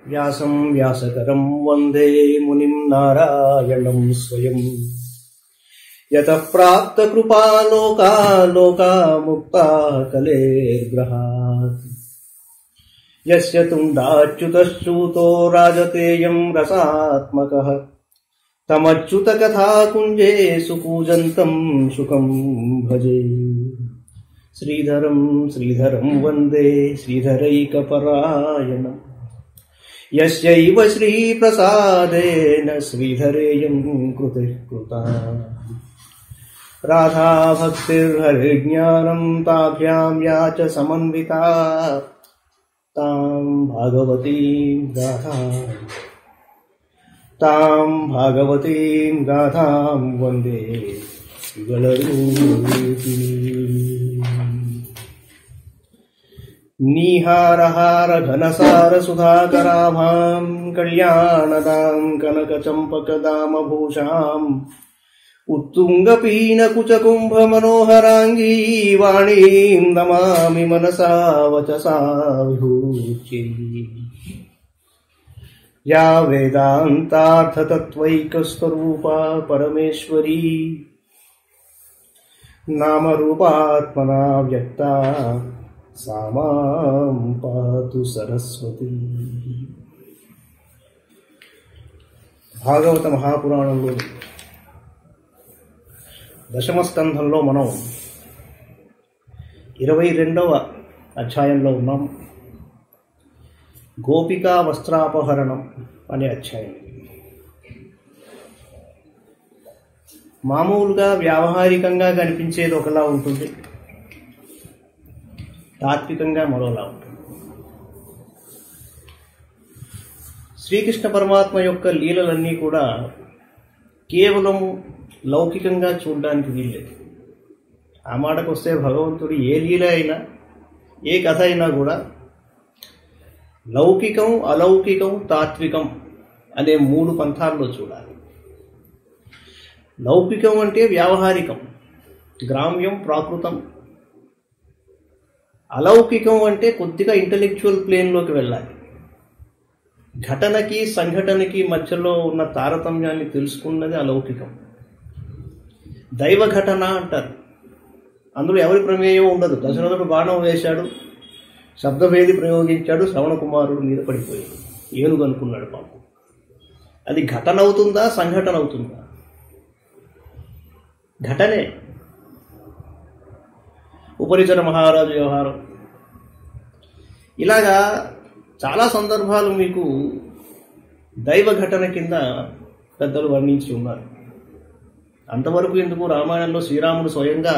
వ్యాసం వ్యాసకరం వందే మునిం నారాయణం స్వయం యత ప్రాప్త కృపాలోకా లోకా ముక్తా కలేర్గ్రహాత్ యస్య తుండాచ్యుతశ్చూతో రాజతేయం రసాత్మకः తమచ్యుత కథాకుంజే సుకూజంతం సుఖం భజే శ్రీధరం శ్రీధరం వందే శ్రీధరైకపరాయణం యస్యైవ శ్రీప్రసాదేన శ్రీధరేయం కృతి కృతా రాధాభక్తిర్హరిజ్ఞానం తాభ్యాం యా చ సమన్వితా తాం భాగవతీం గాథా తాం భాగవతీం గాథాం వందే నీహారహార ఘనసార సుధాకరాభాం కళ్యాణదాం కనకచంపకదామభూషాం उत्तुङ्गपीनकुचकुम्भ मनोहराङ्गी वाणीं नमामि मनसा वचसा विभूच्यै या वेदान्तार्थतत्त्वैकस्वरूपा परमेश्वरी नामरूपात्मना व्यक्ता सा मां पातु सरस्वती భాగవత మహాపురాణంలో దశమ స్కంధంలో మనం ఇరవై రెండవ అధ్యాయంలో ఉన్నాం గోపికా వస్త్రాపహరణం అనే అధ్యాయం మామూలుగా వ్యావహారికంగా కనిపించేది ఒకలా ఉంటుంది తాత్వికంగా మరోలా ఉంటుంది శ్రీకృష్ణ పరమాత్మ యొక్క లీలలన్నీ కూడా కేవలం లౌకికంగా చూడడానికి వీల్లేదు ఆ మాటకు వస్తే భగవంతుడు ఏ లీల అయినా ఏ కథ అయినా కూడా లౌకికం అలౌకికం తాత్వికం అనే మూడు పంథాల్లో చూడాలి లౌకికం అంటే వ్యావహారికం గ్రామ్యం ప్రాకృతం అలౌకికం అంటే కొద్దిగా ఇంటలెక్చువల్ ప్లేన్లోకి వెళ్ళాలి ఘటనకి సంఘటనకి మధ్యలో ఉన్న తారతమ్యాన్ని తెలుసుకున్నది అలౌకికం దైవ ఘటన అంటారు అందులో ఎవరి ప్రమేయం ఉండదు దశరథుడు బాణం వేశాడు శబ్దభేది ప్రయోగించాడు శ్రవణ కుమారుడు మీద పడిపోయాడు ఏనుగు అనుకున్నాడు పాపం అది ఘటన అవుతుందా సంఘటన అవుతుందా ఘటనే ఉపరిచర మహారాజు వ్యవహారం ఇలాగా చాలా సందర్భాలు మీకు దైవ ఘటన కింద పెద్దలు వర్ణించి ఉన్నారు అంతవరకు ఎందుకు రామాయణంలో శ్రీరాముడు స్వయంగా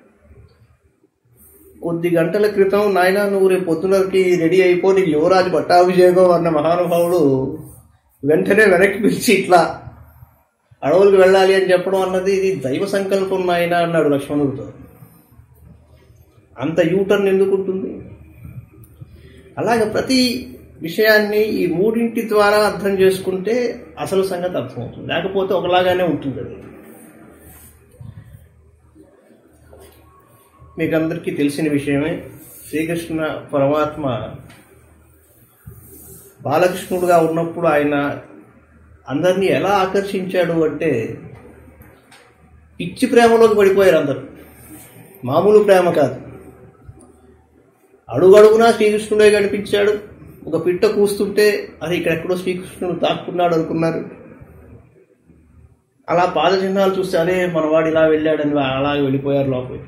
కొద్ది గంటల క్రితం నాయన నువ్వు రేపు పొద్దునకి రెడీ అయిపో నీకు యువరాజు పట్టాభిషేకం అన్న మహానుభావుడు వెంటనే వెనక్కి పిలిచి ఇట్లా అడవులకు వెళ్ళాలి అని చెప్పడం అన్నది ఇది దైవ సంకల్పం నాయన అన్నాడు లక్ష్మణుడితో అంత యూటర్న్ ఎందుకు ఉంటుంది అలాగే ప్రతి విషయాన్ని ఈ మూడింటి ద్వారా అర్థం చేసుకుంటే అసలు సంగతి అర్థమవుతుంది లేకపోతే ఒకలాగానే ఉంటుంది అది మీకు అందరికీ తెలిసిన విషయమే శ్రీకృష్ణ పరమాత్మ బాలకృష్ణుడుగా ఉన్నప్పుడు ఆయన అందరినీ ఎలా ఆకర్షించాడు అంటే పిచ్చి ప్రేమలోకి పడిపోయారు అందరు మామూలు ప్రేమ కాదు అడుగడుగునా శ్రీకృష్ణుడే కనిపించాడు ఒక పిట్ట కూస్తుంటే అది ఇక్కడెక్కడో శ్రీకృష్ణుడు దాక్కున్నాడు అనుకున్నారు అలా పాదచిహ్నాలు చూస్తే అదే మనవాడు ఇలా వెళ్ళాడని అలాగే వెళ్ళిపోయారు లోపలికి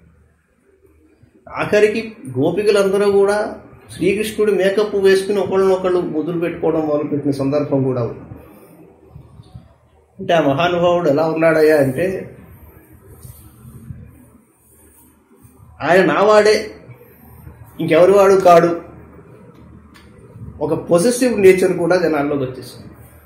ఆఖరికి గోపికలందరూ కూడా శ్రీకృష్ణుడి మేకప్ వేసుకుని ఒకళ్ళనొకళ్ళు ముద్దులు పెట్టుకోవడం మొదలుపెట్టిన సందర్భం కూడా ఉంది అంటే ఆ మహానుభావుడు ఎలా ఉన్నాడయ్యా అంటే ఆయన నావాడే ఇంకెవరి వాడు కాడు ఒక పొసెసివ్ నేచర్ కూడా జనాల్లోకి వచ్చేసింది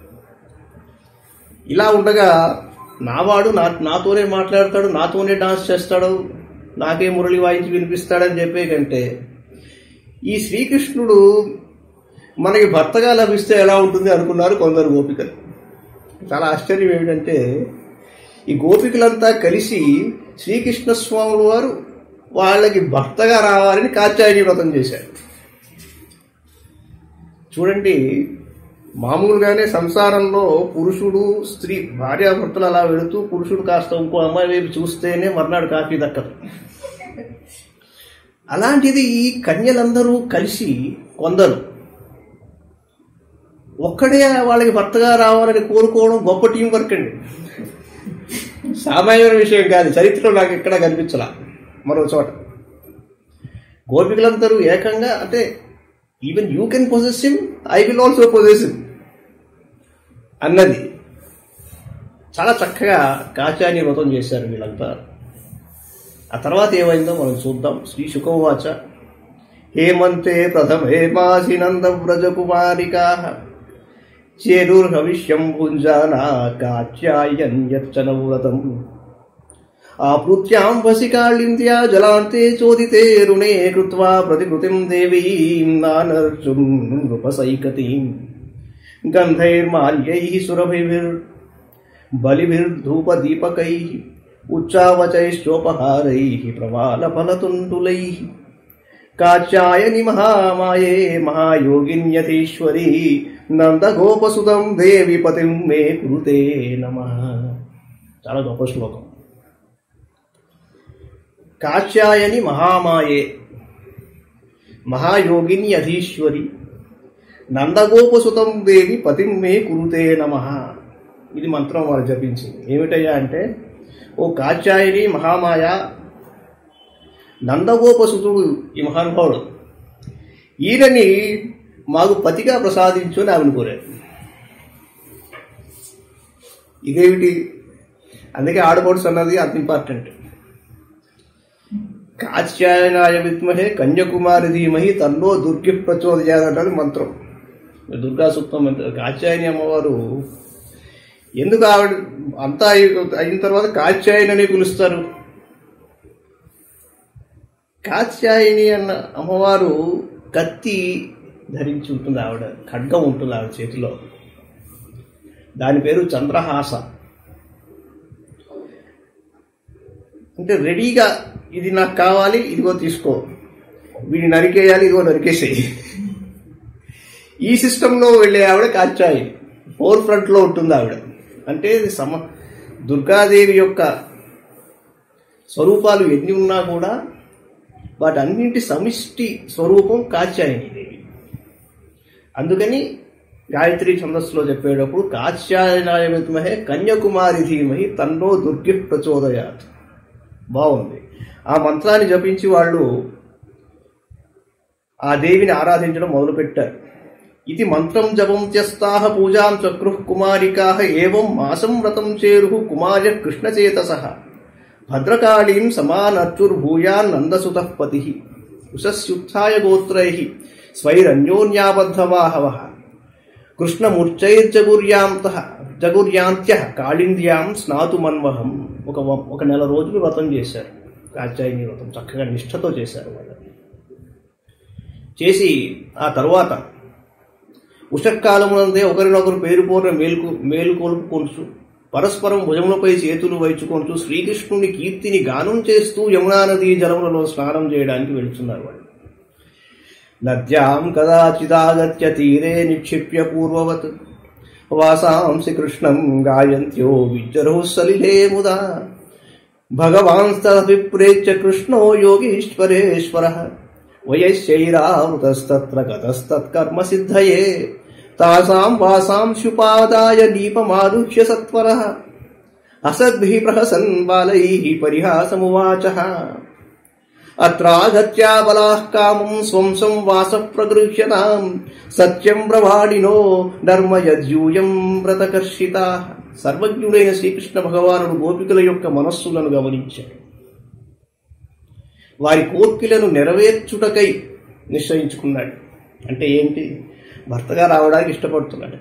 ఇలా ఉండగా నావాడు నా నాతోనే మాట్లాడతాడు నాతోనే డాన్స్ చేస్తాడు నాకే మురళి వాయించి వినిపిస్తాడని చెప్పే కంటే ఈ శ్రీకృష్ణుడు మనకి భర్తగా లభిస్తే ఎలా ఉంటుంది అనుకున్నారు కొందరు గోపికలు చాలా ఆశ్చర్యం ఏమిటంటే ఈ గోపికలంతా కలిసి శ్రీకృష్ణ స్వాముల వారు వాళ్ళకి భర్తగా రావాలని కాత్యాయని వ్రతం చేశారు చూడండి మామూలుగానే సంసారంలో పురుషుడు స్త్రీ భార్యాభర్తలు అలా వెళుతూ పురుషుడు కాస్త ఇంకో అమ్మాయి వైపు చూస్తేనే మర్నాడు కాఫీ దక్కదు అలాంటిది ఈ కన్యలందరూ కలిసి కొందరు ఒక్కడే వాళ్ళకి భర్తగా రావాలని కోరుకోవడం గొప్ప టీం వర్క్ అండి సామాన్యమైన విషయం కాదు చరిత్రలో నాకు ఎక్కడా కనిపించలా మరో చోట గోపికలందరూ ఏకంగా అంటే even you can possess him I will also possess him అన్నది చాలా చక్కగా కాచాని వ్రతం చేశారు వీళ్ళంతా ఆ తర్వాత ఏమైందో మనం చూద్దాం శ్రీ శుకవాచ హేమంతే ప్రథమే మాసి నంద వ్రజకుమారికా చేరుర్హవిష్యం భుంజానా కాచ్యాయన్యచ్చన వ్రతం ఆపృత్యాం వసికాళింద్యా జలాంతే చోదితే రుణే కృత్వా ప్రతికృతిం దేవీం నానర్జుం నృపసైకతీం గంధైర్మాల్యై సురభిభిర్ బలిభిర్ధూపదీపకై ఉచ్చావచైశ్చోపహారై ప్రవాలఫలతుండులై కాచాయని మహామాయే మహాయోగిన్యతీశ్వరీ నందగోపసుతం దేవి పతిం మే కురుతే నమ చాలా గొప్ప శ్లోకం కాచాయని మహామాయే మహాయోగిని అధీశ్వరి నందగోపసుతం దేవి పతిం మే కురుతే నమ ఇది మంత్రం వారు జపించింది ఏమిటయ్యా అంటే ఓ కాచాయని మహామాయ నందగోపసుతుడు ఈ మహానుభావుడు ఈయనని మాకు పతిగా ప్రసాదించు అని ఆమెను కోరారు ఇదేమిటి అందుకే ఆడబోడ్స్ అన్నది అంత ఇంపార్టెంట్ కాత్యాయనాయ విద్మహే కన్యాకుమారి ధీమహి తన్నో దుర్గి ప్రచోదయాలంటే మంత్రం దుర్గా సూక్తం అంటే కాత్యాయని అమ్మవారు ఎందుకు ఆవిడ అంతా అయి- అయిన తర్వాత కాత్యాయనని పిలుస్తారు కాత్యాయని అన్న అమ్మవారు కత్తి ధరించి ఉంటుంది ఆవిడ ఖడ్గం ఉంటుంది ఆవిడ చేతిలో దాని పేరు చంద్రహాస అంటే రెడీగా ఇది నాకు కావాలి ఇదిగో తీసుకో వీడిని నరికేయాలి ఇదిగో నరికేసేయి ఈ సిస్టంలో వెళ్ళే ఆవిడ కాచాయి ఫోర్ ఫ్రంట్లో ఉంటుంది ఆవిడ అంటే ఇది సమ దుర్గాదేవి యొక్క స్వరూపాలు ఎన్ని ఉన్నా కూడా వాటన్నింటి సమిష్టి స్వరూపం కాత్యాయని దేవి అందుకని గాయత్రి ఛందస్సులో చెప్పేటప్పుడు కాత్యాయనాయ విద్మహే కన్యాకుమారి ధీమహి తన్నో దుర్గి ప్రచోదయాత్ బాగుంది ఆ మంత్రాన్ని జపించి వాళ్ళు ఆ దేవిని ఆరాధించడం మొదలుపెట్టారు ఇది మంత్రం జపం త్యస్తాహ పూజాం చక్రుః కుమారికాః ఏవం మాసం వ్రతం చేరుః కుమార్య కృష్ణచేతసః భద్రకాళీం సమానర్చుర్భూయాన్నందసుతః పతిః ఉషస్యుత్థాయ గోత్రైః స్వైరన్యోన్యాబద్ధవాహవः కృష్ణమూర్చైర్జగుర్యాంత జగుర్యాంత్య కాళింద్యాం స్నాతుమన్వహం ఒక వ- ఒక నెల రోజులు వ్రతం చేశారు కాత్యాయని వ్రతం చక్కగా నిష్ఠతో చేశారు వాళ్ళు చేసి ఆ తరువాత ఉషక్కాలమునందే ఒకరినొకరు పేరు పూర్ణ మేలుకు మేలుకొల్పుకొంచు పరస్పరం భుజములపై చేతులు వైచుకొంటూ శ్రీకృష్ణుని కీర్తిని గానం చేస్తూ యమునా నదీ జలములలో స్నానం చేయడానికి వెళ్తున్నారు వాళ్ళు నద్యాం కదాచిదాగత్య తీరే నిక్షిప్య పూర్వవత్ వాసాంసి కృష్ణం గాయంత్యో విద్యరో సలిలే ముదా భగవాంస్తభిప్రేత్య కృష్ణో యోగీశ్వరేశ్వర వయశ్చైరావృతస్తత్ర గతస్తత్కర్మ సిద్ధయే తాసాం వాసాంశుపాదాయ నీపమారుహ్య సత్వర అసద్భిः ప్రహసన్ బాలైः పరిహాసమువాచः అత్రాగత్యా బలాః కామం స్వం స్వం వాస ప్రగృహ్యతాం సత్యం బ్రవాణినో ధర్మ యద్యూయం వ్రతకర్షిత సర్వజ్ఞుడైన శ్రీకృష్ణ భగవానుడు గోపికల యొక్క మనస్సులను గమనించాడు వారి కోర్కెలను నెరవేర్చుటకై నిశ్చయించుకున్నాడు అంటే ఏంటి భర్తగా రావడానికి ఇష్టపడుతున్నాడు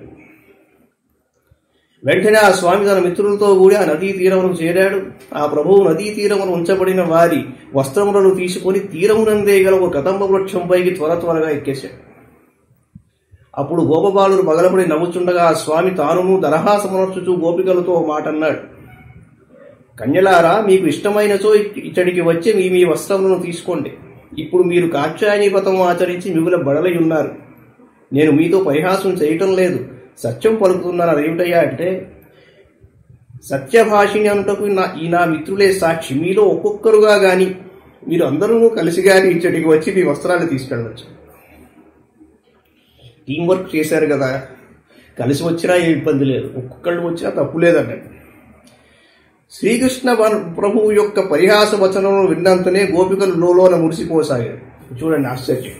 వెంటనే ఆ స్వామి తన మిత్రులతో కూడి ఆ నదీ తీరమును చేరాడు ఆ ప్రభువు నదీ తీరమును ఉంచబడిన వారి వస్త్రములను తీసుకొని తీరమునందే గల ఒక కదంబ వృక్షంపైకి త్వర త్వరగా ఎక్కేశాడు అప్పుడు గోపబాలుడు పగలబడి నవ్వుచుండగా ఆ స్వామి తానును దరహాసమనర్చుచూ గోపికలతో ఓ మాట అన్నాడు కన్యలారా మీకు ఇష్టమైనచో ఇ- ఇచ్చడికి వచ్చి మీ మీ వస్త్రములను తీసుకోండి ఇప్పుడు మీరు కాక్షాయని వ్రతం ఆచరించి మిగుల బడలై ఉన్నారు నేను మీతో పరిహాసం చేయటం లేదు సత్యం పలుకుతున్నాను అదేమిటయ్యా అంటే సత్యభాషిణి అనుటకు నా ఈ నా మిత్రులే సాక్షి మీలో ఒక్కొక్కరుగా గాని మీరు అందరూ కలిసి గాని ఇచ్చటికి వచ్చి మీ వస్త్రాలు తీసుకెళ్ళవచ్చు టీం వర్క్ చేశారు కదా కలిసి వచ్చినా ఏ ఇబ్బంది లేదు ఒక్కొక్కళ్ళు వచ్చినా తప్పు లేదన్నాడు శ్రీకృష్ణ వన- ప్రభువు యొక్క పరిహాస వచనం విన్నంతనే గోపికలు లోలోన మురిసిపోసాగారు చూడండి ఆశ్చర్యం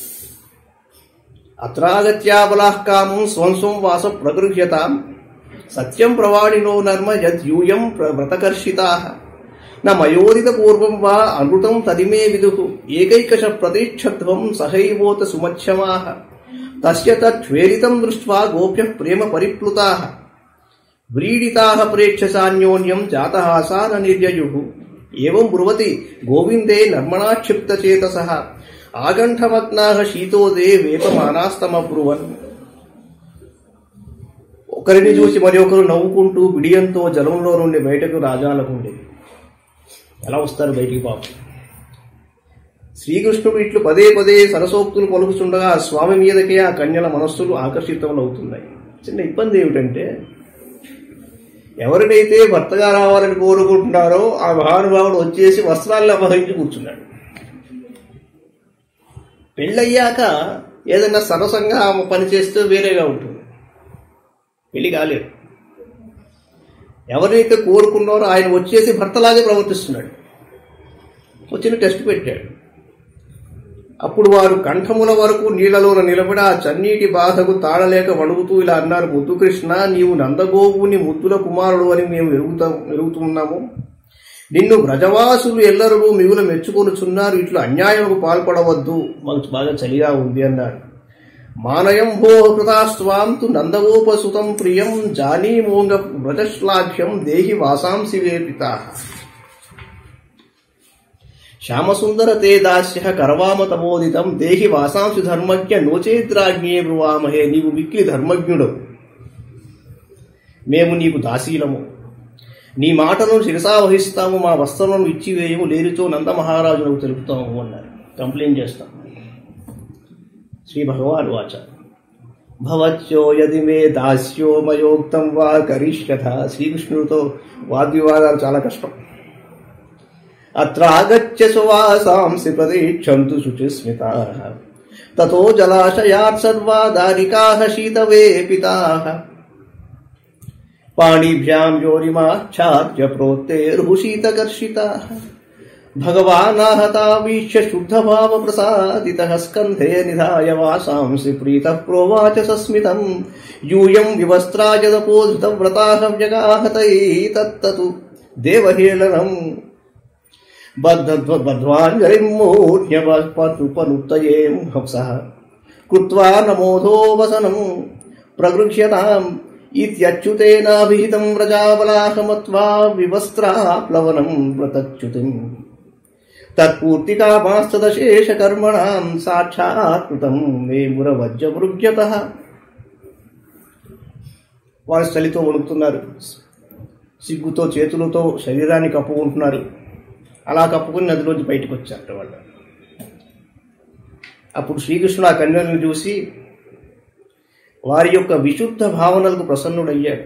అత్రాగత్యాబలాహ్కామం స్వం స్వం వాస ప్రగృహ్యతాం సత్యం ప్రవాణినో నర్మ యద్యూయం ప్ర- వ్రతకర్షితా న మయోదిత పూర్వం వా అనృతం తదిమే విదు ఏకైకశ ప్రతీక్షత్వం సహైవోత సుమధ్యమా తస్య తచ్వేరితం దృష్ట్వా గోప్య ప్రేమ పరిప్లుతా వ్రీడితా ప్రేక్షసాన్యోన్యం జాతహాసాన నిర్యయు ఏం బ్రువతి గోవిందే నర్మణాక్షిప్తచేతస ఆగంఠమగ్నా శీతోదే వేపమానాస్తమబ్రువన్ ఒకరిని చూసి మరి ఒకరు నవ్వుకుంటూ బిడియంతో జలంలో నుండి బయటకు రాజాలకుండే ఎలా వస్తారు బయటికి పాపం శ్రీకృష్ణుడు ఇట్లు పదే పదే సరసోక్తులు పలుకుతుండగా ఆ స్వామి మీదకే ఆ కన్యల మనస్సులు ఆకర్షితములవుతున్నాయి చిన్న ఇబ్బంది ఏమిటంటే ఎవరినైతే భర్తగా రావాలని కోరుకుంటున్నారో ఆ మహానుభావుడు వచ్చేసి వస్త్రాలను అపహరించి కూర్చున్నాడు పెళ్ళయ్యాక ఏదైనా సరసంగా ఆమె పని చేస్తే వేరేగా ఉంటుంది పెళ్లి కాలేదు ఎవరైతే కోరుకున్నారో ఆయన వచ్చేసి భర్తలాగే ప్రవర్తిస్తున్నాడు వచ్చిన టెస్ట్ పెట్టాడు అప్పుడు వారు కంఠముల వరకు నీళ్లలోన నిలబడి ఆ చన్నీటి బాధకు తాళలేక వణుకుతూ ఇలా అన్నారు ముద్దు కృష్ణ నీవు నందగోపుని ముద్దుల కుమారుడు అని మేము ఎరుగుతా ఎరుగుతున్నాము నిన్ను వ్రజవాసులు ఎల్లరూ మిగులు మెచ్చుకొనుచున్నారు ఇట్లు అన్యాయముకు పాల్పడవద్దు మాకు బాగా చలిగా ఉంది అన్నాడు మానయం భో కృతాస్వాం తు నందగోపసుతం ప్రియం జానీమోంగ వ్రజశ్లాఘ్యం దేహి వాసాంసి వేపితా శ్యామసుందర తే దాస్య కరవామ తమోదితం దేహి వాసాంశు ధర్మజ్ఞ నోచేద్రాజ్ఞే బ్రువామహే నీవు మిక్కిలి ధర్మజ్ఞుడవు మేము నీకు దాసీలము నీ మాటను శిరసావహిస్తాము మా వస్త్రములను ఇచ్చివేయము లేనిచో నంద మహారాజులకు తెలుపుతాము అన్నారు కంప్లైంట్ చేస్తాం శ్రీ భగవాన్ వాచ భవత్యో యది మే దాస్యో మయోక్తం వా కరిష్యథ శ్రీకృష్ణుడితో వాద్వివాదాలు చాలా కష్టం అత్రాగత్య సువాసాంసి ప్రతీక్షంతు శుచిస్మితా తతో జలాశయాత్ సర్వా దారికాః శీతవేపితాః పాణిభ్యాం యోనిమాచ్ఛాద్య ప్రోత్తేర్హుశీతకర్షితాः భగవానాహతావీక్ష్య శుద్ధభావ ప్రసాదితः స్కంధే నిధాయ వాసాంసి ప్రీతः ప్రోవాచ సస్మితం యూయం వివస్త్రాజదపోధృతవ్రతాः వ్యగాహతైతత్తతు దేవహేళనం బద్ధ్వాంజలిమూర్ధ్యపనుత్తయేం హంసः కృత్వా నమోధో వసనం ప్రగృహ్యతాం ఇత్యచ్యుతేనాభిహితం వ్రజాబలాహమత్వా వివస్త్రాప్లవనం వ్రతచ్యుతిం తత్పూర్తికామాస్తదశేషకర్మణాం సాక్షాత్కృతం మే మురవజ్రమృగ్యత వారు చలితో వణుకుతున్నారు సిగ్గుతో చేతులతో శరీరాన్ని కప్పుకుంటున్నారు అలా కప్పుకుని నదిలోంచి బయటకు వచ్చారట వాళ్ళు అప్పుడు శ్రీకృష్ణుడు ఆ కన్యలను చూసి వారి యొక్క విశుద్ధ భావనలకు ప్రసన్నుడయ్యాడు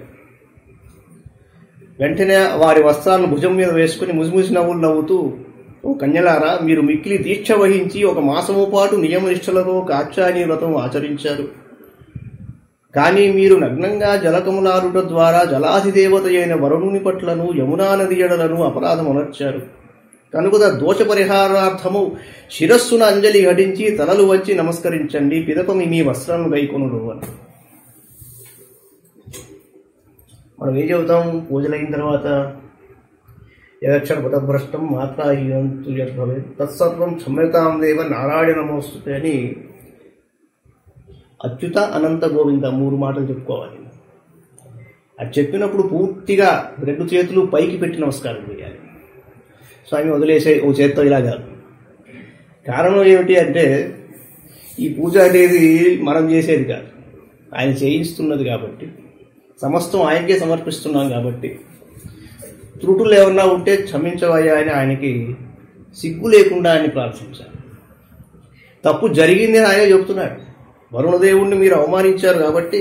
వెంటనే వారి వస్త్రాలను భుజం మీద వేసుకుని ముసిముసి నవ్వులు నవ్వుతూ ఓ కన్యలారా మీరు మిక్కిలి దీక్ష వహించి ఒక మాసము పాటు నియమనిష్టలతో కాచాని వ్రతం ఆచరించారు కానీ మీరు నగ్నంగా జలకములారుట ద్వారా జలాధిదేవత అయిన వరుణుని పట్లను యమునా నది ఎడలను అపరాధం అనర్చారు కనుక దోష పరిహారార్థము శిరస్సున అంజలి ఘటించి తలలు వచ్చి నమస్కరించండి పిదపమి మీ వస్త్రాలను గైకొనుడు అని మనం ఏం చెబుతాం పూజలైన తర్వాత యదక్షర పదభ్రష్టం మాత్రా ఇయంతు యద్భవే తత్సర్వం క్షమ్యతాం దేవ నారాయణ నమోస్తుతే అని అచ్యుత అనంత గోవింద మూడు మాటలు చెప్పుకోవాలి అది చెప్పినప్పుడు పూర్తిగా రెండు చేతులు పైకి పెట్టి నమస్కారం చేయాలి స్వామి వదిలేసే ఓ చేత్తో ఇలాగా కారణం ఏమిటి అంటే ఈ పూజ అనేది మనం చేసేది కాదు ఆయన చేయిస్తున్నది కాబట్టి సమస్తం ఆయనకే సమర్పిస్తున్నాం కాబట్టి త్రుటులు ఏమన్నా ఉంటే క్షమించవయ్యా అని ఆయనకి సిగ్గు లేకుండా ఆయన ప్రార్థించాలి తప్పు జరిగింది అని ఆయన చెప్తున్నాడు వరుణదేవుణ్ణి మీరు అవమానించారు కాబట్టి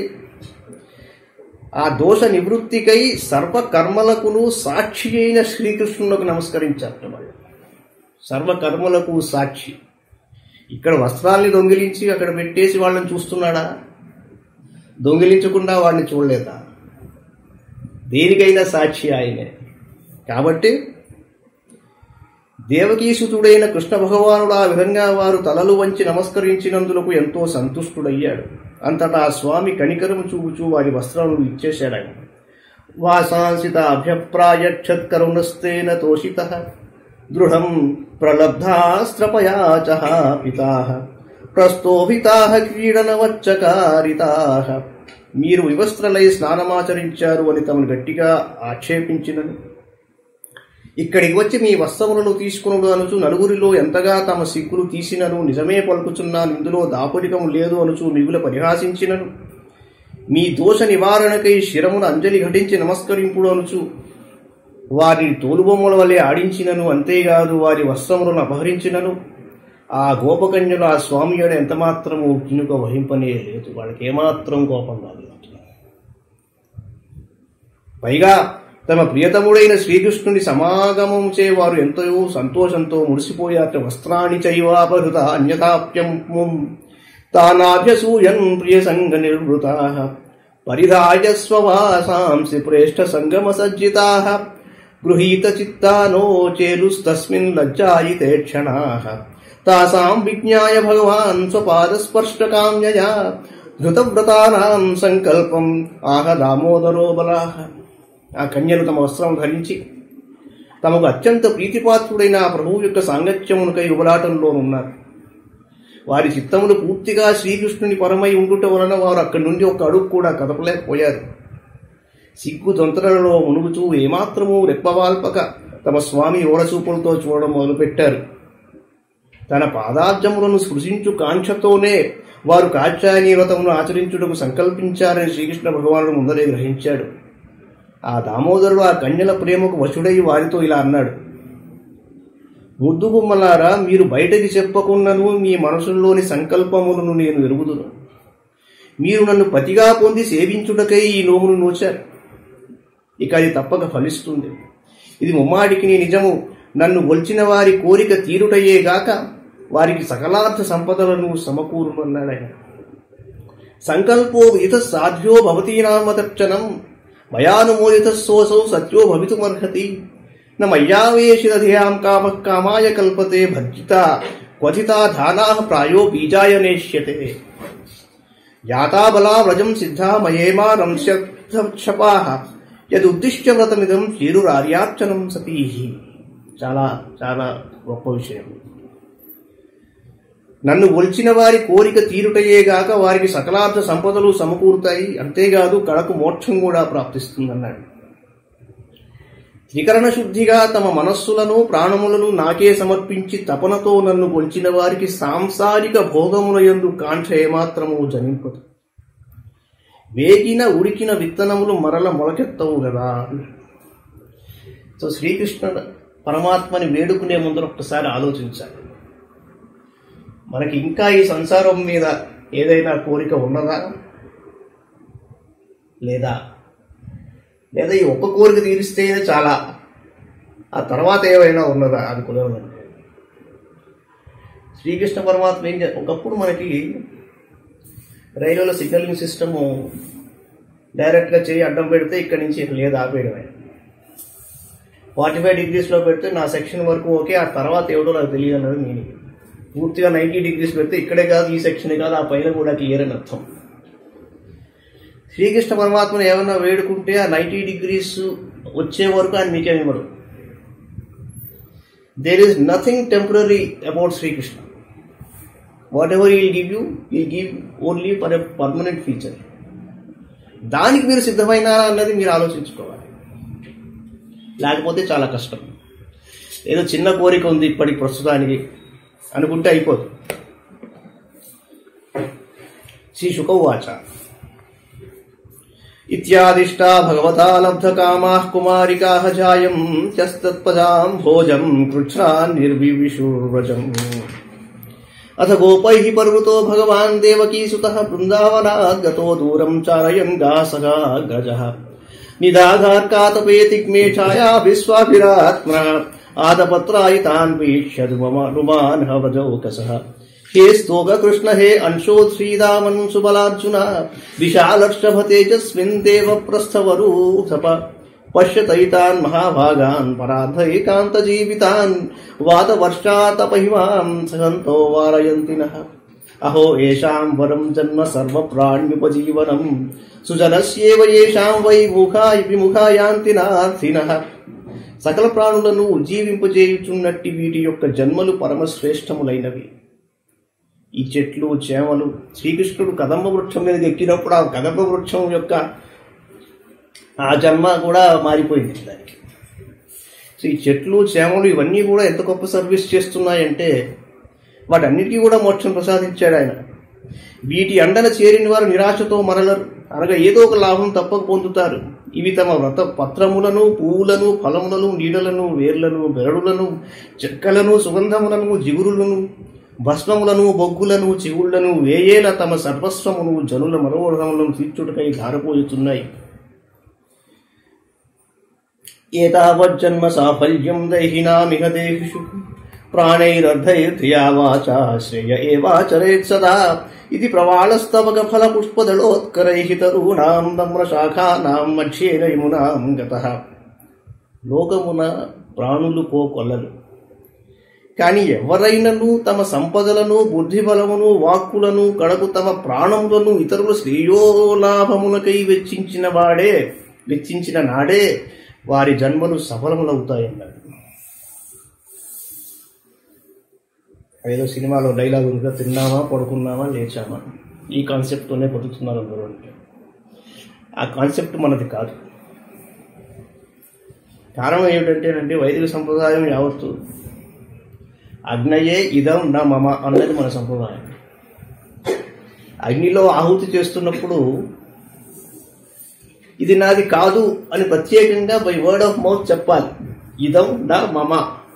ఆ దోష నివృత్తికై సర్వకర్మలకును సాక్షి అయిన శ్రీకృష్ణులకు నమస్కరించారు వాళ్ళు సర్వకర్మలకు సాక్షి ఇక్కడ వస్త్రాల్ని దొంగిలించి అక్కడ పెట్టేసి వాళ్ళని చూస్తున్నాడా దొంగిలించకుండా వాడిని చూడలేదా దేనికైనా సాక్షి ఆయనే కాబట్టి దేవకీసుతుడైన కృష్ణ భగవానుడు ఆ విధంగా వారు తలలు వంచి నమస్కరించినందులకు ఎంతో సంతుష్టుడయ్యాడు అంతటా ఆ స్వామి కనికరము చూపుచూ వారి వస్త్రములు ఇచ్చేశాడు ఆయన వాసాంసిత అభ్యప్రాయక్షత్కరుణస్తేన తోషిత దృఢం ప్రలబ్ధాస్త్రపయాచ పితా ప్రస్తోభితా క్రీడనవచ్చకారితా మీరు వివస్త్రలై స్నానమాచరించారు అని తమను గట్టిగా ఆక్షేపించినను ఇక్కడికి వచ్చి మీ వస్త్రములను తీసుకునుడు అనుచు నలుగురిలో ఎంతగా తమ సిగ్గులు తీసినను నిజమే పలుకుచున్నాను ఇందులో దాపరికము లేదు అనుచు మిగుల పరిహాసించినను మీ దోష నివారణకై శిరమును అంజలి ఘటించి నమస్కరింపుడు అనుచు వారిని తోలుబొమ్మల వలె ఆడించినను అంతేకాదు వారి వస్త్రములను అపహరించినను ఆ గోపకన్యులు ఆ స్వామి యొక్క ఎంతమాత్రము కినుక వహింపనే లేదు వాళ్ళకి ఏమాత్రం కోపం రాలేదు పైగా తమ ప్రియతముడైన శ్రీకృష్ణుని సమాగమం చే వారు ఎంతో సంతోషంతో మురిసిపోయారట వస్త్రాన్ని చైవాపహృత అన్యతాప్యం తానాభ్యసూయన్ ప్రియ సంగ నిర్వృతా పరిధాయ స్వవాసాంసి ప్రేష్ఠ సంగమ సజ్జితా గృహీత చిత్తానో చేలుస్తస్మిన్ లజ్జాయితే క్షణా తాసాం విజ్ఞాయ భగవాన్ స్వపాదస్పర్శకామ్యయా ధృతవ్రతానాం సంకల్పం ఆహ దామోదరో బలాహ ఆ కన్యలు తమ వస్త్రం ధరించి తమకు అత్యంత ప్రీతిపాత్రుడైన ఆ ప్రభువు యొక్క సాంగత్యమునకై ఉబలాటంలోనున్నారు వారి చిత్తములు పూర్తిగా శ్రీకృష్ణుని పరమై ఉండుట వలన వారు అక్కడి నుండి ఒక అడుగు కూడా కదపలేకపోయారు సిగ్గు దొంతరలలో మునుగుతూ ఏమాత్రమూ రెప్పవాల్పక తమ స్వామి ఓడచూపులతో చూడడం మొదలుపెట్టారు తన పాదాబ్జములను స్పృశించు కాంక్షతోనే వారు కాచాయని వ్రతమును ఆచరించుటకు సంకల్పించారని శ్రీకృష్ణ భగవానుడు ముందరే గ్రహించాడు ఆ దామోదరుడు ఆ కన్యల ప్రేమకు వశుడై వారితో ఇలా అన్నాడు ముద్దు బొమ్మలారా మీరు బయటకి చెప్పకుండాను మీ మనసుల్లోని సంకల్పములను నేను ఎరుగుదును మీరు నన్ను పతిగా పొంది సేవించుటకై ఈ నోమును నోచారు ఇక అది తప్పక ఫలిస్తుంది ఇది ముమ్మాడికి నీ నిజము నన్ను గొల్చిన వారి కోరిక తీరుటయ్యే గాక వారికి సకలార్థ సంపదలను సమకూరుమన్నాడు ఆయన సంకల్పో విదిత సాధ్యో భవతీనామతర్చనం మయానుమోదిత సోసౌ సత్యో భవితుమర్హతి న మయ్యావేశిదధియాం కామ కామాయ కల్పతే భర్జిత క్వచితా ధానా ప్రాయో బీజాయ నేష్యతే యాతాబలా వ్రజం సిద్ధా మయేమా రంశపా యదుద్దిశ్య వ్రతమిదం చేరురార్యార్చనం సతీ చాలా చాలా గొప్ప విషయం నన్ను ఒలిచిన వారి కోరిక తీరుటయేగాక వారికి సకలార్థ సంపదలు సమకూరుతాయి అంతేకాదు కడకు మోక్షం కూడా ప్రాప్తిస్తుందన్నాడు త్రికరణ శుద్ధిగా తమ మనస్సులను ప్రాణములను నాకే సమర్పించి తపనతో నన్ను కొలిచిన వారికి సాంసారిక భోగముల యందు కాంక్ష ఏమాత్రము జనింపదు వేగిన ఉడికిన విత్తనములు మరల మొలకెత్తవు కదా సో శ్రీకృష్ణ పరమాత్మని వేడుకునే ముందర ఒక్కసారి ఆలోచించాలి మనకి ఇంకా ఈ సంసారం మీద ఏదైనా కోరిక ఉన్నదా లేదా లేదా ఈ ఒక్క కోరిక తీరిస్తేనే చాలా ఆ తర్వాత ఏమైనా ఉన్నదా అది కుదరదు శ్రీకృష్ణ పరమాత్మ ఏం చే ఒకప్పుడు మనకి రైలులో సిగ్నలింగ్ సిస్టము డైరెక్ట్గా చేయి అడ్డం పెడితే ఇక్కడి నుంచి లేదు ఆపేయడమే ఫార్టీ ఫైవ్ డిగ్రీస్లో పెడితే నా సెక్షన్ వరకు ఓకే ఆ తర్వాత ఏమిటో నాకు తెలియదు అన్నది నేను పూర్తిగా నైంటీ డిగ్రీస్ పెడితే ఇక్కడే కాదు ఈ సెక్షన్ కాదు ఆ పైన కూడా క్లియర్ అని అర్థం శ్రీకృష్ణ పరమాత్మను ఏమన్నా వేడుకుంటే ఆ నైంటీ డిగ్రీస్ వచ్చే వరకు ఆయన మీకేమి ఇవ్వరు there is nothing temporary about Sri Krishna whatever he give you he give only for a permanent feature దానికి మీరు సిద్ధమైనారా అన్నది మీరు ఆలోచించుకోవాలి లేకపోతే చాలా కష్టం ఏదో చిన్న కోరిక ఉంది ఇప్పటికి ప్రస్తుతానికి అనుకుంటే అయిపోదు శ్రీ శుకవాచ ఇత్యాదిష్టా భగవతా లబ్ధకామాః కుమారికాः జాయం త్యస్తత్పదాం భోజం కృచ్ఛ్రాన్ నిర్వివిషుర్వజం అథ గోపైః పర్వతో భగవాన్ దేవకీసుతः బృందావనాత్ గతో దూరం చారయన్ గాసగా గజः నిదాఘార్కాతపే తిగ్మే ఛాయా విశ్వాభిరాత్మన ఆదపత్రాయితాన్ వీక్ష్య రుమాన్ వ్రజౌకసः హే స్తోగ కృష్ణ హే అంశోత్ శ్రీరామన్ సుబలార్జున విశాలర్షభ తేజస్మిన్ దేవ ప్రస్థవరూథప పశ్యతైతాన్ మహాభాగాన్ పరాధైకాంత జీవితాన్ వాతవర్షాతపహిమాం సహంతో వారయంతి నః అహో ఏషాం వరం జన్మ సర్వప్రాణ్యుపజీవనం సుజనస్యేవ ఏషాం వై ముఖా విముఖాయాంతి నార్థినః సకల ప్రాణులను ఉజ్జీవింపజేయుచున్నట్టి వీటి యొక్క జన్మలు పరమశ్రేష్టములైనవి ఈ చెట్లు చేమలు శ్రీకృష్ణుడు కదంబ వృక్షం మీదకి ఎక్కినప్పుడు ఆ కదంబ వృక్షం యొక్క ఆ జన్మ కూడా మారిపోయింది దానికి సో ఈ చెట్లు చేమలు ఇవన్నీ కూడా ఎంత గొప్ప సర్వీస్ చేస్తున్నాయంటే వాటన్నిటికీ కూడా మోక్షం ప్రసాదించాడు ఆయన వీటి అండన చేరిన వారు నిరాశతో మరలరు అనగా ఏదో ఒక లాభం తప్పక పొందుతారు ఇవి తమ వ్రత పత్రములను పువ్వులను ఫలములను నీడలను వేర్లను బెరడులను చెక్కలను సుగంధములను జిగురులను భస్మములను బొగ్గులను చెవుళ్లను వేయేల తమ సర్వస్వమును జనుల మనోరథములను తీర్చుటకై ధారపోయుతున్నాయి ఏతావజ్జన్మ సాఫల్యం దైహినామిహ దేహిషు ప్రాణైరర్ధైర్ధియా వాచా శ్రేయ ఏవాచరేత్ సదా ఇది ప్రవాళస్తవక ఫల పుష్పదళోత్కరైః తరూణాం నమ్రశాఖానాం మధ్యేన యమునాం గతః లోకమున ప్రాణులు పోకొల్లలు కానీ ఎవరైనను తమ సంపదలను బుద్ధిబలమును వాక్కులను కడకు తమ ప్రాణములను ఇతరుల శ్రేయోలాభములకై వెచ్చించిన వాడే వెచ్చించిన నాడే వారి జన్మలు సఫలములవుతాయన్నాడు ఏదో సినిమాలో డైలాగ్ ఉంది కదా తిన్నామా పడుకున్నామా లేచామా ఈ కాన్సెప్ట్తోనే బతుకుతున్నారు అందరూ అంటే ఆ కాన్సెప్ట్ మనది కాదు కారణం ఏమిటంటేనంటే వైదిక సంప్రదాయం యావత్తు అగ్నయే ఇదం నా మమ అన్నది మన సంప్రదాయం అగ్నిలో ఆహుతి చేస్తున్నప్పుడు ఇది నాది కాదు అని ప్రత్యేకంగా బై వర్డ్ ఆఫ్ మౌత్ చెప్పాలి ఇదం నా మమ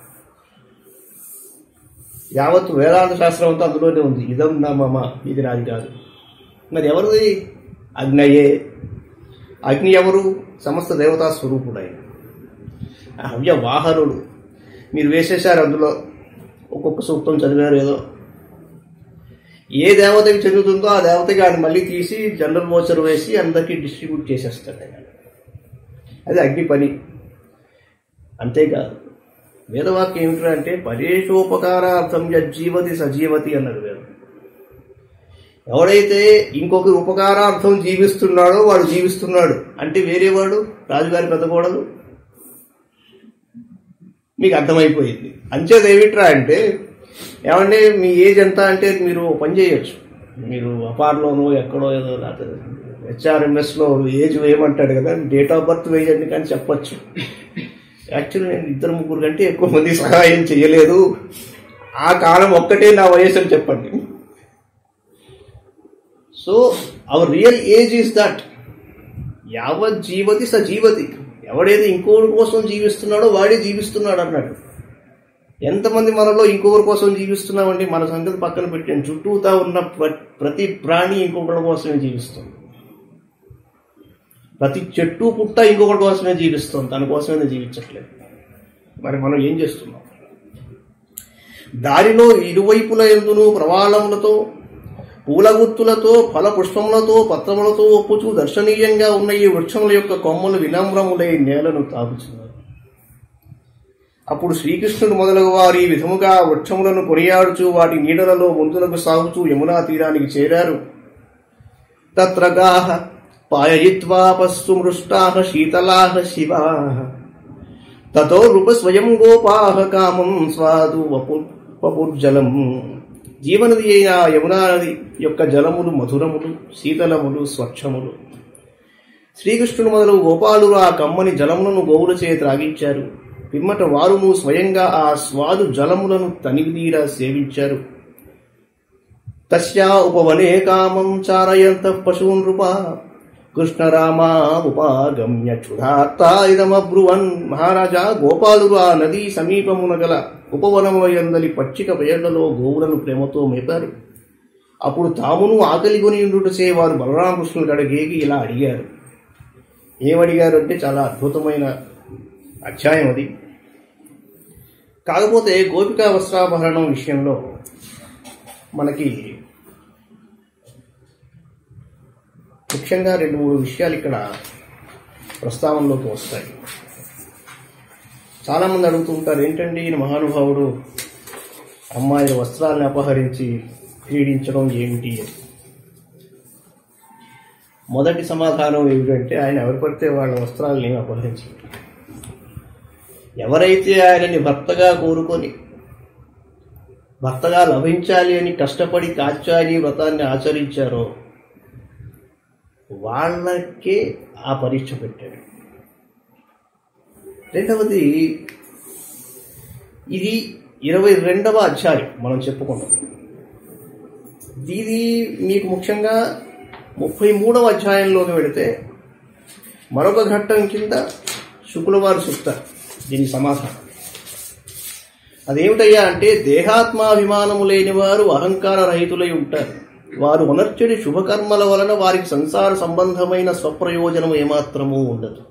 యావత్ వేదాంత శాస్త్రం అంతా అందులోనే ఉంది ఇదం నా మమ ఇది నాది కాదు మరి ఎవరిది అగ్నయే అగ్ని ఎవరు సమస్త దేవతా స్వరూపుడు ఆయన ఆ హవ్య వాహనుడు మీరు వేసేశారు అందులో ఒక్కొక్క సూక్తం చదివారు ఏదో ఏ దేవతకి చెందుతుందో ఆ దేవతకి ఆయన మళ్ళీ తీసి జనరల్ మోచర్ వేసి అందరికీ డిస్ట్రిబ్యూట్ చేసేస్తాడు ఆయన అది అగ్ని పని అంతేకాదు వేదవాక్యం ఏమిటంటే పరేషోపకారార్థం యజ్జీవతి సజీవతి అన్నది వేదం ఎవడైతే ఇంకొకరి ఉపకారార్థం జీవిస్తున్నాడో వాడు జీవిస్తున్నాడు అంటే వేరేవాడు రాజుగారి పెద్దకూడదు మీకు అర్థమైపోయింది అంచేది ఏమిట్రా అంటే ఏమంటే మీ ఏజ్ ఎంత అంటే మీరు పని చేయొచ్చు మీరు అపార్లోనో ఎక్కడో ఏదో హెచ్ఆర్ఎంఎస్లో ఏజ్ వేయమంటాడు కదా డేట్ ఆఫ్ బర్త్ వేయండి కానీ చెప్పొచ్చు యాక్చువల్లీ నేను ఇద్దరు ముగ్గురు కంటే ఎక్కువ మంది సహాయం చేయలేదు ఆ కాలం ఒక్కటే నా వయసు అని చెప్పండి so our real age is that యావత్ జీవతి స జీవతి ఎవడైతే ఇంకోటి కోసం జీవిస్తున్నాడో వాడే జీవిస్తున్నాడు అన్నాడు ఎంతమంది మనలో ఇంకొకరి కోసం జీవిస్తున్నామండి మన సంగతి పక్కన పెట్టండి చుట్టూతా ఉన్న ప్ర- ప్రతి ప్రాణి ఇంకొకరి కోసమే జీవిస్తుంది ప్రతి చెట్టు పుట్ట ఇంకొకటి కోసమే జీవిస్తుంది తన కోసమే జీవించట్లేదు మరి మనం ఏం చేస్తున్నాం దారిలో ఇరువైపుల ఎందును ప్రవాళములతో పూలగుత్తులతో ఫల పుష్పములతో పత్రములతో ఒప్పుచూ దర్శనీయంగా ఉన్న ఈ వృక్షముల యొక్క కొమ్మలు వినమ్రములై నేలను తాగుచున్నారు అప్పుడు శ్రీకృష్ణుడు మొదలగు వారు ఈ విధముగా వృక్షములను కొనియాడుచు వాటి నీడలలో ముందులకు సాగుచూ యమునా తీరానికి చేరారు తత్ర గాహ పాయయిత్వా పస్సు మృష్టాహ శీతలాహ శివాహ తతో నృప స్వయం గోపాహ కామం స్వాదు వపు వపుర్జలం జీవనది అయిన ఆ యమునా నది యొక్క జలములు మధురములు శీతలములు స్వచ్ఛములు శ్రీకృష్ణుడు మొదలు గోపాలురు ఆ కమ్మని జలములను గోవులచే త్రాగించారు పిమ్మట వారును స్వయంగా ఆ స్వాదు జలములను తనివినీరా సేవించారు తస్యా ఉపవనే కామం చారయంత పశూన్ నృప కృష్ణరామా ఉపాగమ్య క్షుధాత్తాయిదమబ్రువన్ మహారాజా గోపాలురు ఆ నదీ సమీపమున గల ఉపవనమయందలి పచ్చిక వేళ్లలో గోవులను ప్రేమతో మేపారు అప్పుడు తామును ఆకలి కొని ఉండుటచే వారు బలరామకృష్ణుల గడగేగి ఇలా అడిగారు ఏమడిగారు అంటే చాలా అద్భుతమైన అధ్యాయం అది కాకపోతే గోపికా వస్త్రాభరణం విషయంలో మనకి ముఖ్యంగా రెండు మూడు విషయాలు ఇక్కడ ప్రస్తావనలోకి వస్తాయి చాలామంది అడుగుతూ ఉంటారు ఏంటండి ఈయన మహానుభావుడు అమ్మాయి వస్త్రాలను అపహరించి క్రీడించడం ఏమిటి అని మొదటి సమాధానం ఏమిటంటే ఆయన ఎవరు పడితే వాళ్ళ వస్త్రాలను ఏమి అపహరించారు ఎవరైతే ఆయనని భర్తగా కోరుకొని భర్తగా లభించాలి అని కష్టపడి కాచారి వ్రతాన్ని ఆచరించారో వాళ్ళకే ఆ పరీక్ష పెట్టాడు రెండవది ఇది ఇరవై రెండవ అధ్యాయం మనం చెప్పుకున్నది ఇది మీకు ముఖ్యంగా ముప్పై మూడవ అధ్యాయంలోకి వెళితే మరొక ఘట్టం కింద శుక్లవారు చెప్తారు దీని సమాధానం అదేమిటయ్యా అంటే దేహాత్మాభిమానము లేని వారు అహంకార రహితులై ఉంటారు వారు ఉనర్చడి శుభకర్మల వలన వారికి సంసార సంబంధమైన స్వప్రయోజనం ఏమాత్రమూ ఉండదు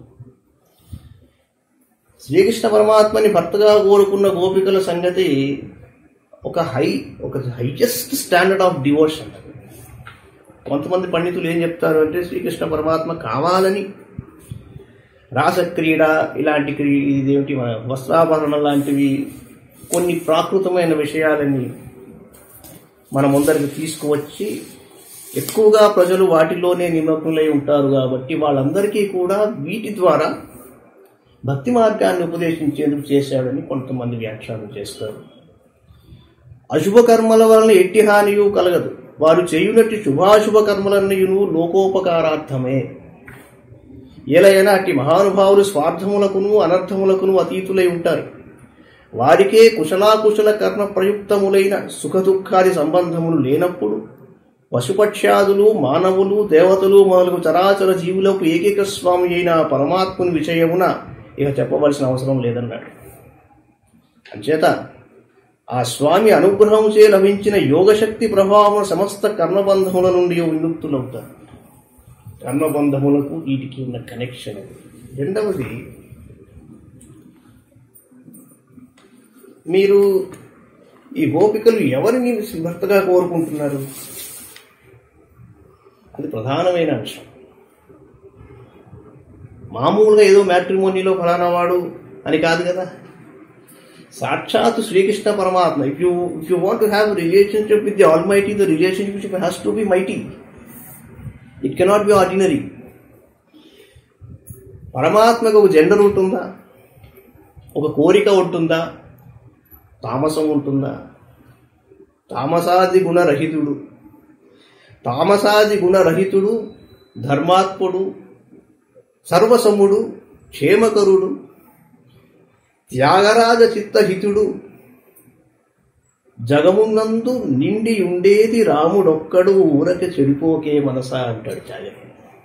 శ్రీకృష్ణ పరమాత్మని భర్తగా కోరుకున్న గోపికల సంగతి ఒక హై ఒక హైయెస్ట్ స్టాండర్డ్ ఆఫ్ డివోషన్ కొంతమంది పండితులు ఏం చెప్తారు అంటే శ్రీకృష్ణ పరమాత్మ కావాలని రాసక్రీడ ఇలాంటి క్రీ ఇదేమిటి వస్త్రాభరణం లాంటివి కొన్ని ప్రాకృతమైన విషయాలని మన ముందరికి తీసుకువచ్చి ఎక్కువగా ప్రజలు వాటిలోనే నిమగ్నులై ఉంటారు కాబట్టి వాళ్ళందరికీ కూడా వీటి ద్వారా భక్తి మార్గాన్ని ఉపదేశించేందుకు చేశాడని కొంతమంది వ్యాఖ్యానం చేస్తారు అశుభ కర్మల వలన ఎట్టి హానియు కలగదు వారు చేయునట్టి శుభాశుభ కర్మలన్నయును లోకోపకారార్థమే ఏలైనా అట్టి మహానుభావులు స్వార్థములకును అనర్థములకును అతీతులై ఉంటారు వారికే కుశలాకుశల కర్మ ప్రయుక్తములైన సుఖదుఖాది సంబంధములు లేనప్పుడు పశుపక్ష్యాదులు మానవులు దేవతలు మొదలగు చరాచర జీవులకు ఏకైక స్వామి అయిన పరమాత్ముని విషయమున ఇక చెప్పవలసిన అవసరం లేదన్నాడు అంచేత ఆ స్వామి అనుగ్రహముచే లభించిన యోగశక్తి ప్రభావం సమస్త కర్మబంధముల నుండి విముక్తులవుతారు కర్మబంధములకు వీటికి ఉన్న కనెక్షన్ అది రెండవది మీరు ఈ గోపికలు ఎవరిని భర్తగా కోరుకుంటున్నారు అది ప్రధానమైన అంశం మామూలుగా ఏదో మ్యాట్రిమోనీలో ఫలానా వాడు అని కాదు కదా సాక్షాత్ శ్రీకృష్ణ పరమాత్మ if you if you want to have relationship with the almighty the relationship has to be mighty it cannot be ordinary పరమాత్మకు ఒక జెండర్ ఉంటుందా ఒక కోరిక ఉంటుందా తామసం ఉంటుందా తామసాది గుణరహితుడు తామసాది గుణరహితుడు ధర్మాత్ముడు సర్వసముడు క్షేమకరుడు త్యాగరాజ చిత్తహితుడు జగమునందు నిండి ఉండేది రాముడొక్కడు ఊరక చెడిపోకే మనసా అంటాడు చాగరి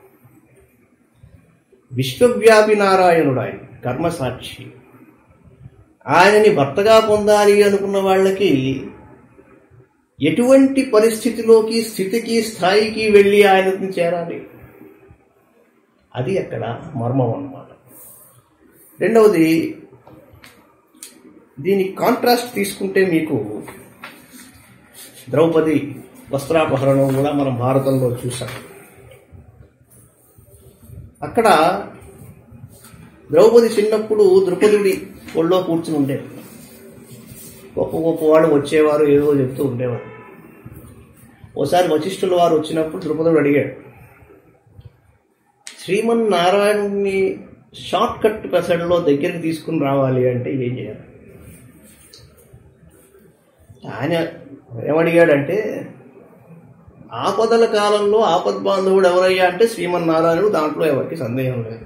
విశ్వవ్యాపి నారాయణుడు ఆయన కర్మసాక్షి ఆయనని భర్తగా పొందాలి అనుకున్న వాళ్ళకి ఎటువంటి పరిస్థితిలోకి స్థితికి స్థాయికి వెళ్ళి ఆయనని చేరాలి అది అక్కడ మర్మం అన్నమాట రెండవది దీని కాంట్రాస్ట్ తీసుకుంటే మీకు ద్రౌపది వస్త్రాపహరణం కూడా మనం భారతంలో చూసాం అక్కడ ద్రౌపది చిన్నప్పుడు ద్రుపదుడి ఒళ్ళో కూర్చుని ఉండేది గొప్ప గొప్ప వాళ్ళు వచ్చేవారు ఏదో చెప్తూ ఉండేవారు ఓసారి వశిష్ఠుల వారు వచ్చినప్పుడు ద్రుపదుడు అడిగాడు శ్రీమన్నారాయణుని షార్ట్ కట్ పెసడ్లో దగ్గరికి తీసుకుని రావాలి అంటే ఏం చేయాలి ఆయన ఏమడిగాడంటే ఆపదల కాలంలో ఆపద్బాంధవుడు ఎవరయ్యా అంటే శ్రీమన్నారాయణుడు దాంట్లో ఎవరికి సందేహం లేదు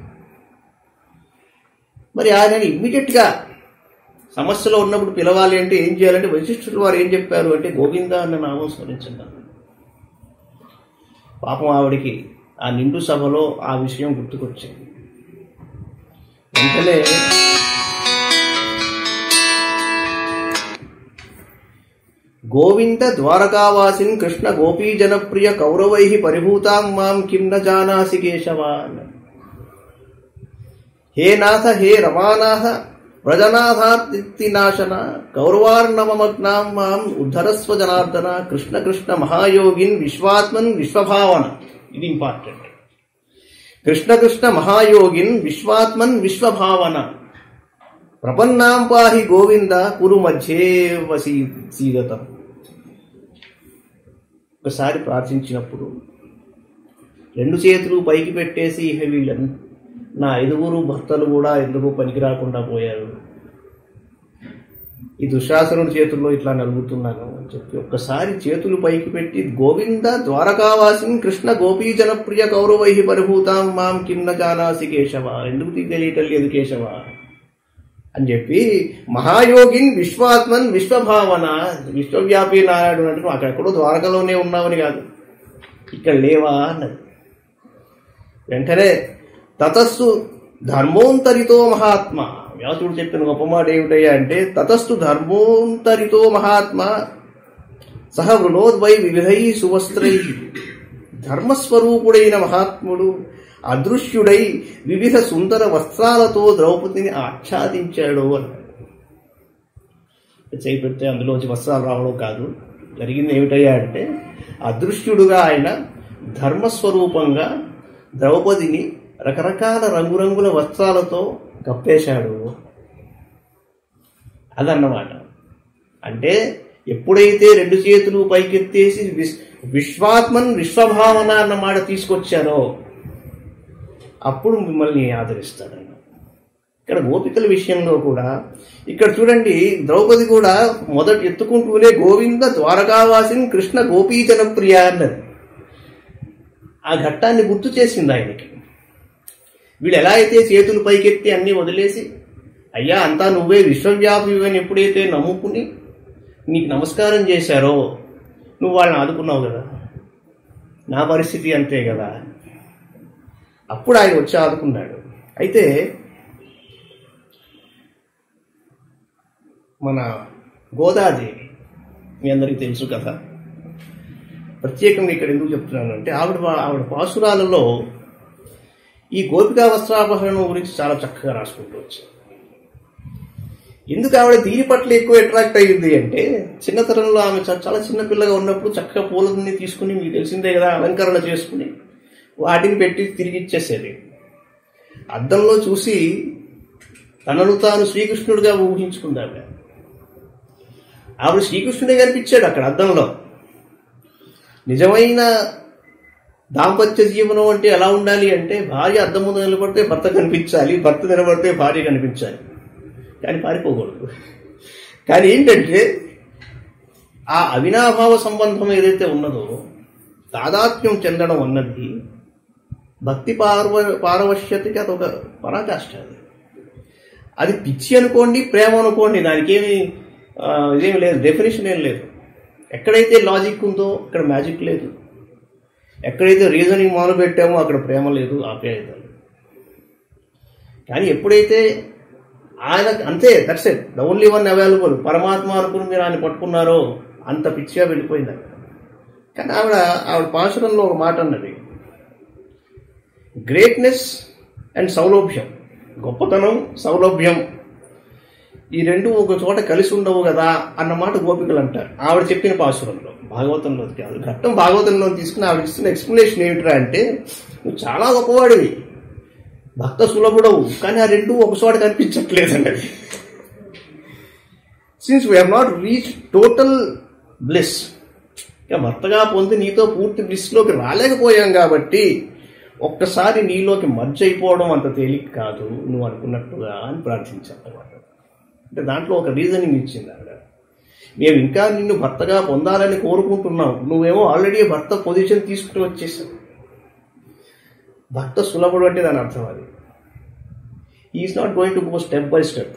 మరి ఆయన ఇమ్మీడియట్గా సమస్యలో ఉన్నప్పుడు పిలవాలి అంటే ఏం చేయాలంటే వశిష్ఠుడు వారు ఏం చెప్పారు అంటే గోవింద అన్న నామం స్మరించండి పాపం ఆవిడికి ఆ నిండు సభలో ఆ విషయం గుర్తుకొచ్చింది వెంటనే గోవింద ద్వారకావాసిన్ కృష్ణ గోపీ జనప్రియ కౌరవై పరిభూతాం మాం కిం న జానాసి కేశవ అన్నాడు. హే నాథ హే రమానాథ వ్రజనాథాతినాశన కౌరవార్ణవమగ్నాం మాం ఉద్ధరస్వ జనార్దన కృష్ణ కృష్ణ మహాయోగిన్ విశ్వాత్మన్ విశ్వభావన ఇది ఇంపార్టెంట్ కృష్ణ కృష్ణ మహాయోగిన్ విశ్వాత్మన్ విశ్వభావన ప్రపన్నాం పాహి గోవింద కురు మధ్యే వసీ సీగతం ఒకసారి ప్రార్థించినప్పుడు రెండు చేతులు పైకి పెట్టేసి ఇహ వీళ్ళని నా ఐదుగురు భర్తలు కూడా ఎందుకు పనికి రాకుండా పోయారు ఈ దుశ్శాసనుడి చేతుల్లో ఇట్లా నలుగుతున్నాను అని చెప్పి ఒక్కసారి చేతులు పైకి పెట్టి గోవింద ద్వారకావాసిన్ కృష్ణ గోపీ జనప్రియ కౌరవై పరిభూతాం మాం కిన్న జానాసి కేశవ ఎందుకు నీకు తెలియటం లేదు కేశవ అని చెప్పి మహాయోగిన్ విశ్వాత్మన్ విశ్వభావన విశ్వవ్యాపి నారాయణుడు అంటే అక్కడెక్కడో ద్వారకలోనే ఉన్నావని కాదు ఇక్కడ లేవా అన్నది వెంటనే తతస్సు ధర్మోంతరితో మహాత్మ వ్యాసుడు చెప్పిన గొప్ప మాట ఏమిటయ్యా అంటే తతస్థు ధర్మోంతరితో మహాత్మ సహ వృణోద్వై వివిధై సువస్త్రై ధర్మస్వరూపుడైన మహాత్ముడు అదృశ్యుడై వివిధ సుందర వస్త్రాలతో ద్రౌపదిని ఆచ్ఛాదించాడు అన్నాడు చేయి పెడితే అందులోంచి వస్త్రాలు రావడం కాదు జరిగింది ఏమిటయ్యా అంటే అదృశ్యుడుగా ఆయన ధర్మస్వరూపంగా ద్రౌపదిని రకరకాల రంగురంగుల వస్త్రాలతో కప్పేశాడు అదన్నమాట అంటే ఎప్పుడైతే రెండు చేతులు పైకెత్తేసి విశ్- విశ్వాత్మన్ విశ్వభావన అన్న మాట తీసుకొచ్చారో అప్పుడు మిమ్మల్ని ఆదరిస్తాడు ఆయన ఇక్కడ గోపికల విషయంలో కూడా ఇక్కడ చూడండి ద్రౌపది కూడా మొదట ఎత్తుకుంటూనే గోవింద ద్వారకావాసిని కృష్ణ గోపీ జనప్రియ అన్నది ఆ ఘట్టాన్ని గుర్తు చేసింది ఆయనకి వీళ్ళు ఎలా అయితే చేతులు పైకెత్తి అన్ని వదిలేసి అయ్యా అంతా నువ్వే విశ్వవ్యాపి అని ఎప్పుడైతే నమ్ముకుని నీకు నమస్కారం చేశారో నువ్వు వాళ్ళని ఆదుకున్నావు కదా నా పరిస్థితి అంతే కదా అప్పుడు ఆయన వచ్చి ఆదుకున్నాడు అయితే మన గోదాదేవి మీ అందరికీ తెలుసు కదా ప్రత్యేకంగా ఇక్కడ ఎందుకు చెప్తున్నాను అంటే ఆవిడ ఆవిడ పాసురాలలో ఈ గోపికా వస్త్రాపహరణం గురించి చాలా చక్కగా రాసుకుంటూ వచ్చారు ఎందుకు ఆవిడ దీని పట్ల ఎక్కువ అట్రాక్ట్ అయ్యింది అంటే చిన్నతనంలో ఆమె చ- చాలా చిన్న పిల్లగా ఉన్నప్పుడు చక్కగా పూలన్నీ తీసుకుని మీకు తెలిసిందే కదా అలంకరణ చేసుకుని వాటిని పెట్టి తిరిగి ఇచ్చేసేది అద్దంలో చూసి తనను తాను శ్రీకృష్ణుడిగా ఊహించుకుంది ఆవిడ ఆవిడ శ్రీకృష్ణుడే కనిపించాడు అక్కడ అద్దంలో నిజమైన దాంపత్య జీవనం అంటే ఎలా ఉండాలి అంటే భార్య అద్దం ముందు నిలబడితే భర్త కనిపించాలి భర్త నిలబడితే భార్య కనిపించాలి కానీ పారిపోకూడదు కానీ ఏంటంటే ఆ అవినాభావ సంబంధం ఏదైతే ఉన్నదో తాదాత్మ్యం చెందడం అన్నది భక్తి పార్వ పారవశ్యతకి అదొక పరాకాష్ట అది అది పిచ్చి అనుకోండి ప్రేమ అనుకోండి దానికి ఏమి ఆ, ఇదేమి లేదు డెఫినేషన్ ఏం లేదు ఎక్కడైతే లాజిక్ ఉందో అక్కడ మ్యాజిక్ లేదు ఎక్కడైతే రీజనింగ్ మొదలు పెట్టామో అక్కడ ప్రేమ లేదు ఆప్యాయత లేదు. కానీ ఎప్పుడైతే ఆయన అంతే that's it the only one available పరమాత్మ అనుకుని మీరు ఆయన పట్టుకున్నారో అంత పిచ్చిగా వెళ్ళిపోయింది అక్కడ కానీ ఆవిడ ఆవిడ పాశురంలో ఒక మాట అన్నది గ్రేట్నెస్ అండ్ సౌలభ్యం గొప్పతనం సౌలభ్యం ఈ రెండు ఒక చోట కలిసి ఉండవు కదా అన్న మాట గోపికలు అంటారు ఆవిడ చెప్పిన పాసురంలో భాగవతంలో కాదు ఘట్టం భాగవతంలో తీసుకుని ఆవిడ ఇస్తున్న ఎక్స్ప్లెనేషన్ ఏమిట్రా అంటే నువ్వు చాలా గొప్పవాడివి భక్త సులభుడవు కానీ ఆ రెండు ఒక చోట కనిపించట్లేదు అన్నది since we have not reach total bliss ఇక భర్తగా పొంది నీతో పూర్తి బ్లిస్లోకి రాలేకపోయాం కాబట్టి ఒక్కసారి నీలోకి మర్జ్ అయిపోవడం అంత తేలిక కాదు నువ్వు అనుకున్నట్టుగా అని ప్రార్థించాను అన్నమాట అంటే దాంట్లో ఒక రీజనింగ్ ఇచ్చింది ఆవిడ మేము ఇంకా నిన్ను భర్తగా పొందాలని కోరుకుంటున్నాం నువ్వేమో ఆల్రెడీ భర్త పొజిషన్ తీసుకుని వచ్చేసావు భర్త సులభుడు అంటే దాని అర్థం అది is not going to go step by step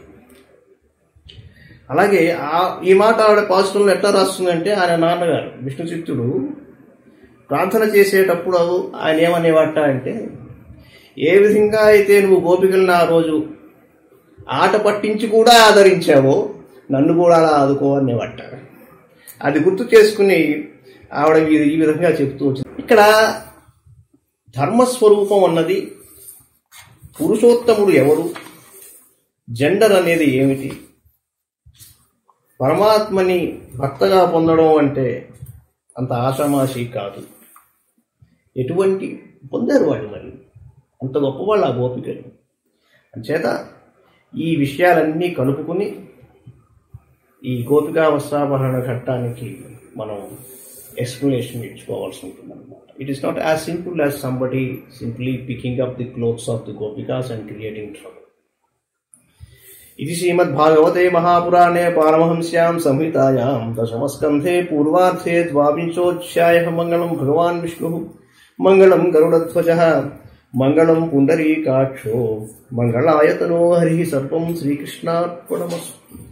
అలాగే ఆ ఈ మాట ఆవిడ పాజిటివ్లో ఎట్లా రాస్తుందంటే ఆయన నాన్నగారు విష్ణు చిత్తుడు ప్రార్థన చేసేటప్పుడు ఆయన ఏమనేవాట అంటే ఏ విధంగా అయితే నువ్వు గోపికలను ఆ రోజు ఆట పట్టించి కూడా ఆదరించావో నన్ను కూడా అలా ఆదుకో అనేవాట అది గుర్తు చేసుకుని ఆవిడ ఈ- ఈ విధంగా చెప్తూ వచ్చింది ఇక్కడ ధర్మస్వరూపం అన్నది పురుషోత్తముడు ఎవరు జెండర్ అనేది ఏమిటి పరమాత్మని భక్తగా పొందడం అంటే అంత ఆషామాషి కాదు ఎటువంటి పొందారు వాళ్ళు మరి అంత గొప్పవాళ్ళు ఆ గోపికలు అంచేత ఈ విషయాలన్నీ కలుపుకుని ఈ గోపికా వస్త్రాభరణ ఘట్టానికి మనం ఎక్స్ప్లెనేషన్ ఇచ్చుకోవాల్సి ఉంటుంది అనమాట it is not as simple as somebody simply picking up the clothes of the gopikas and creating trouble ఇది శ్రీమద్భాగవతే మహాపురాణే పారమహంస్యాం సంహితాయాం దశమస్కంధే పూర్వార్థే ద్వావింశోధ్యాయ మంగళం భగవాన్ విష్ణు మంగళం గరుడధ్వజ మంగళం పుండరీకాక్షో మంగళాయతనో హరి సర్వం శ్రీకృష్ణార్పణమస్తు